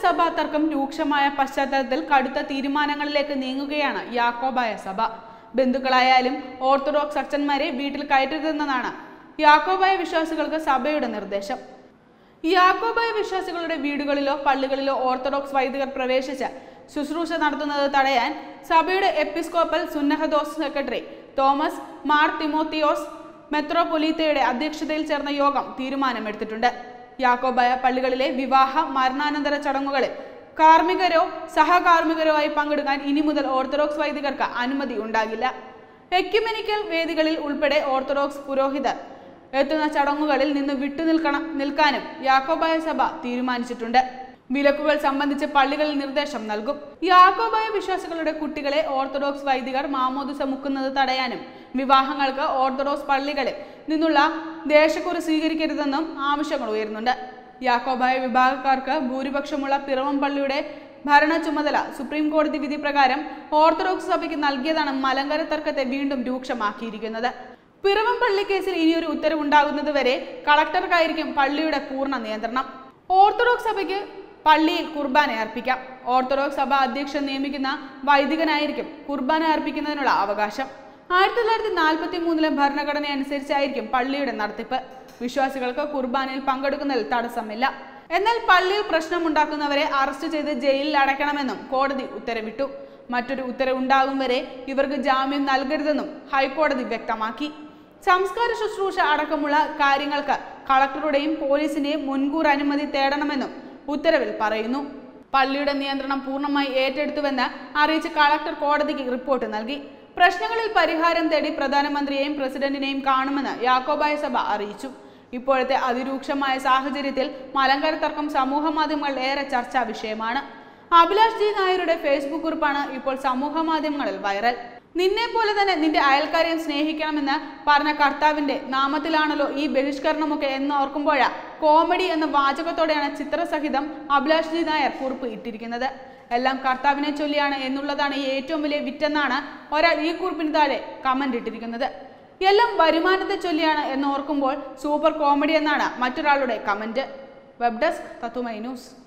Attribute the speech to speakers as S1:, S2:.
S1: സഭാ തർക്കം രൂക്ഷമായ പശ്ചാത്തലത്തിൽ കടുത്ത തീരുമാനങ്ങളിലേക്ക് നീങ്ങുകയാണ് യാക്കോബായ സഭ ബന്ധുക്കളായാലും ഓർത്തഡോക്സ് അച്ഛന്മാരെ വീട്ടിൽ കയറ്റരുതെന്നതാണ് യാക്കോബായ വിശ്വാസികൾക്ക് സഭയുടെ നിർദ്ദേശം യാക്കോബായ വിശ്വാസികളുടെ വീടുകളിലോ പള്ളികളിലോ ഓർത്തഡോക്സ് വൈദികർ പ്രവേശിച്ച് ശുശ്രൂഷ നടത്തുന്നത് തടയാൻ സഭയുടെ എപ്പിസ്കോപ്പൽ സുന്നഹദോസ് സെക്രട്ടറി തോമസ് മാർ തിമോത്തിയോസ് മെത്രോപൊലീത്തയുടെ അധ്യക്ഷതയിൽ ചേർന്ന യോഗം തീരുമാനമെടുത്തിട്ടുണ്ട് യാക്കോബായ പള്ളികളിലെ വിവാഹ മരണാനന്തര ചടങ്ങുകളിൽ കാർമ്മികരോ സഹകാർമ്മികരോ ആയി പങ്കെടുക്കാൻ ഇനി മുതൽ ഓർത്തഡോക്സ് വൈദികർക്ക് അനുമതി ഉണ്ടാകില്ല എക്യുമെനിക്കൽ വേദികളിൽ ഉൾപ്പെടെ ഓർത്തഡോക്സ് പുരോഹിതർ എത്തുന്ന ചടങ്ങുകളിൽ നിന്ന് വിട്ടുനിൽക്കണം നിൽക്കാനും യാക്കോബായ സഭ തീരുമാനിച്ചിട്ടുണ്ട് വിലക്കുകൾ സംബന്ധിച്ച് പള്ളികളിൽ നിർദ്ദേശം നൽകും യാക്കോബായ വിശ്വാസികളുടെ കുട്ടികളെ ഓർത്തഡോക്സ് വൈദികർ മാമോദിസ മുക്കുന്നത് തടയാനും വിവാഹങ്ങൾക്ക് ഓർത്തഡോക്സ് പള്ളികളിൽ നിന്നുള്ള ദേശക്കുറി സ്വീകരിക്കരുതെന്നും ആവശ്യങ്ങൾ ഉയരുന്നുണ്ട് യാക്കോബായ വിഭാഗക്കാർക്ക് ഭൂരിപക്ഷമുള്ള പിറവം പള്ളിയുടെ ഭരണ ചുമതല സുപ്രീം കോടതി വിധി പ്രകാരം ഓർത്തഡോക്സ് സഭയ്ക്ക് നൽകിയതാണ് മലങ്കര തർക്കത്തെ വീണ്ടും രൂക്ഷമാക്കിയിരിക്കുന്നത് പിറവം പള്ളി കേസിൽ ഇനിയൊരു ഉത്തരവുണ്ടാകുന്നത് വരെ കളക്ടർക്കായിരിക്കും പള്ളിയുടെ പൂർണ്ണ നിയന്ത്രണം ഓർത്തഡോക്സ് സഭയ്ക്ക് പള്ളിയിൽ കുർബാന അർപ്പിക്കാം ഓർത്തഡോക്സ് സഭ അധ്യക്ഷൻ നിയമിക്കുന്ന വൈദികനായിരിക്കും കുർബാന അർപ്പിക്കുന്നതിനുള്ള അവകാശം ആയിരത്തി തൊള്ളായിരത്തി നാൽപ്പത്തി മൂന്നിലെ ഭരണഘടന അനുസരിച്ചായിരിക്കും പള്ളിയുടെ നടത്തിപ്പ് വിശ്വാസികൾക്ക് കുർബാനയിൽ പങ്കെടുക്കുന്നതിൽ തടസ്സമില്ല എന്നാൽ പള്ളിയിൽ പ്രശ്നമുണ്ടാക്കുന്നവരെ അറസ്റ്റ് ചെയ്ത് ജയിലിൽ അടയ്ക്കണമെന്നും കോടതി ഉത്തരവിട്ടു മറ്റൊരു ഉത്തരവുണ്ടാകും വരെ ഇവർക്ക് ജാമ്യം നൽകരുതെന്നും ഹൈക്കോടതി വ്യക്തമാക്കി സംസ്കാര ശുശ്രൂഷ അടക്കമുള്ള കാര്യങ്ങൾക്ക് കളക്ടറുടെയും പോലീസിന്റെയും മുൻകൂർ അനുമതി തേടണമെന്നും ഉത്തരവിൽ പറയുന്നു പള്ളിയുടെ നിയന്ത്രണം പൂർണ്ണമായി ഏറ്റെടുത്തുവെന്ന് അറിയിച്ച് കളക്ടർ കോടതിക്ക് റിപ്പോർട്ട് നൽകി പ്രശ്നങ്ങളിൽ പരിഹാരം തേടി പ്രധാനമന്ത്രിയെയും പ്രസിഡന്റിനെയും കാണുമെന്ന് യാക്കോബായ സഭ അറിയിച്ചു ഇപ്പോഴത്തെ അതിരൂക്ഷമായ സാഹചര്യത്തിൽ മലങ്കര തർക്കം സമൂഹ മാധ്യമങ്ങളിൽ ഏറെ ചർച്ചാ വിഷയമാണ് അഭിലാഷ് ജി നായരുടെ ഫേസ്ബുക്ക് കുറിപ്പാണ് ഇപ്പോൾ സമൂഹ മാധ്യമങ്ങളിൽ വൈറൽ നിന്നെ പോലെ തന്നെ നിന്റെ അയൽക്കാരെയും സ്നേഹിക്കണമെന്ന് പറഞ്ഞ കർത്താവിന്റെ നാമത്തിലാണല്ലോ ഈ ബഹിഷ്കരണമൊക്കെ എന്ന് ഓർക്കുമ്പോഴാ കോമഡി എന്ന വാചകത്തോടെയാണ് ചിത്രസഹിതം അഭിലാഷ് ജി നായർ കുറിപ്പ് ഇട്ടിരിക്കുന്നത് എല്ലാം കർത്താവിനെ ചൊല്ലിയാണ് എന്നുള്ളതാണ് ഏറ്റവും വലിയ വിറ്റെന്നാണ് ഒരാൾ ഈ കുറിപ്പിന് താഴെ കമന്റ് ഇട്ടിരിക്കുന്നത് എല്ലാം വരുമാനത്തെ ചൊല്ലിയാണ് എന്ന് ഓർക്കുമ്പോൾ സൂപ്പർ കോമഡി എന്നാണ് മറ്റൊരാളുടെ കമന്റ് വെബ് ഡെസ്ക് തത്തുമൈ ന്യൂസ്